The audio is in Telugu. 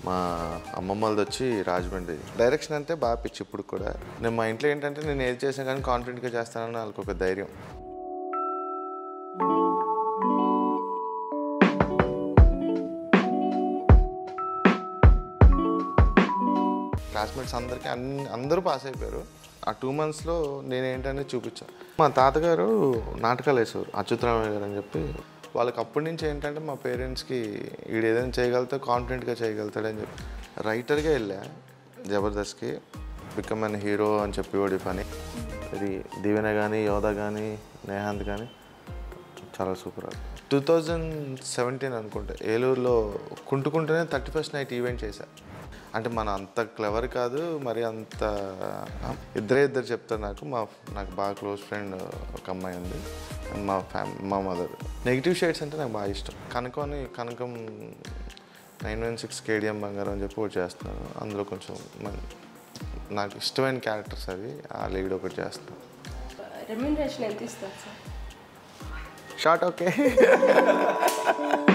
మా అమ్మమ్మలది వచ్చి రాజమండ్రి డైరెక్షన్ అంటే బాగా పిచ్చి ఇప్పుడు కూడా నేను మా ఇంట్లో ఏంటంటే నేను ఏది చేసినా కానీ కాన్ఫిడెంట్గా చేస్తానని వాళ్ళకి ఒక ధైర్యం క్లాస్మేట్స్ అందరికీ అన్ని అందరూ పాస్ అయిపోయారు ఆ టూ మంత్స్లో నేనేంటనే చూపించాను మా తాతగారు నాటకాలు వేసేవారు అచ్యుతరామయ్య గారు అని చెప్పి వాళ్ళకి అప్పటి నుంచి ఏంటంటే మా పేరెంట్స్కి వీడు ఏదైనా చేయగలుగుతా కాన్ఫిడెంట్గా చేయగలుగుతాడని చెప్పి రైటర్గా వెళ్ళా జబర్దస్త్కి బికమ్ అన్ హీరో అని చెప్పేవాడి పని ఇది దీవెన కానీ యోధ కానీ నేహాంత్ కానీ చాలా సూపర్ టూ థౌజండ్ సెవెంటీన్ అనుకుంటా ఏలూరులో కుంటుకుంటూనే థర్టీ ఫస్ట్ నైట్ ఈవెంట్ చేశా అంటే మన అంత క్లవర్ కాదు మరి అంత ఇద్దరే ఇద్దరు చెప్తారు నాకు మా నాకు బాగా క్లోజ్ ఫ్రెండ్ ఒక అమ్మాయి ఉంది And మా ఫ్యామ్ మా మదర్ నెగిటివ్ షేడ్స్ అంటే నాకు బాగా ఇష్టం కనకం అని కనకం నైన్ వన్ సిక్స్ కేడిఎం బంగారం అని చెప్పి ఒకటి చేస్తున్నాను అందులో కొంచెం మన- నాకు ఇష్టమైన క్యారెక్టర్స్ అవి ఆ లీడ్ ఒకటి చేస్తున్నాను రెమ్యూనరేషన్ ఎంత ఇస్తారు సార్ షార్ట్ ఓకే